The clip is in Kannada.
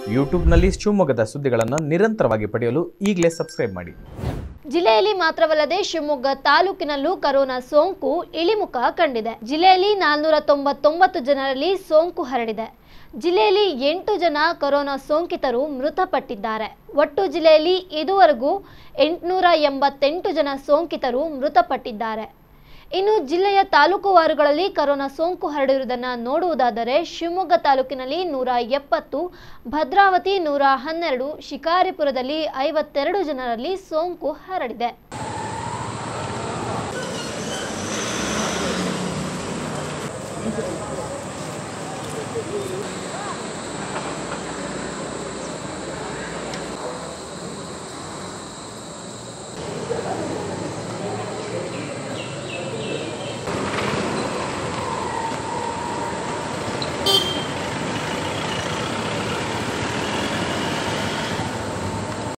ಯೂಟ್ಯೂಬ್ನಲ್ಲಿ ಶಿವಮೊಗ್ಗದ ಸುದ್ದಿಗಳನ್ನು ನಿರಂತರವಾಗಿ ಪಡೆಯಲು ಈಗಲೇ ಸಬ್ಸ್ಕ್ರೈಬ್ ಮಾಡಿ ಜಿಲ್ಲೆಯಲ್ಲಿ ಮಾತ್ರವಲ್ಲದೆ ಶಿವಮೊಗ್ಗ ತಾಲೂಕಿನಲ್ಲೂ ಕರೋನಾ ಸೋಂಕು ಇಳಿಮುಖ ಕಂಡಿದೆ ಜಿಲ್ಲೆಯಲ್ಲಿ ನಾಲ್ನೂರ ತೊಂಬತ್ತೊಂಬತ್ತು ಜನರಲ್ಲಿ ಸೋಂಕು ಹರಡಿದೆ ಜಿಲ್ಲೆಯಲ್ಲಿ ಎಂಟು ಜನ ಕೊರೋನಾ ಸೋಂಕಿತರು ಮೃತಪಟ್ಟಿದ್ದಾರೆ ಒಟ್ಟು ಜಿಲ್ಲೆಯಲ್ಲಿ ಇದುವರೆಗೂ ಎಂಟುನೂರ ಎಂಬತ್ತೆಂಟು ಜನ ಸೋಂಕಿತರು ಮೃತಪಟ್ಟಿದ್ದಾರೆ ಇನ್ನು ಜಿಲ್ಲೆಯ ತಾಲೂಕುವಾರುಗಳಲ್ಲಿ ಕರೋನಾ ಸೋಂಕು ಹರಡಿರುವುದನ್ನು ನೋಡುವುದಾದರೆ ಶಿವಮೊಗ್ಗ ತಾಲೂಕಿನಲ್ಲಿ ನೂರ ಎಪ್ಪತ್ತು ಭದ್ರಾವತಿ ನೂರ ಹನ್ನೆರಡು ಶಿಕಾರಿಪುರದಲ್ಲಿ ಐವತ್ತೆರಡು ಜನರಲ್ಲಿ ಸೋಂಕು ಹರಡಿದೆ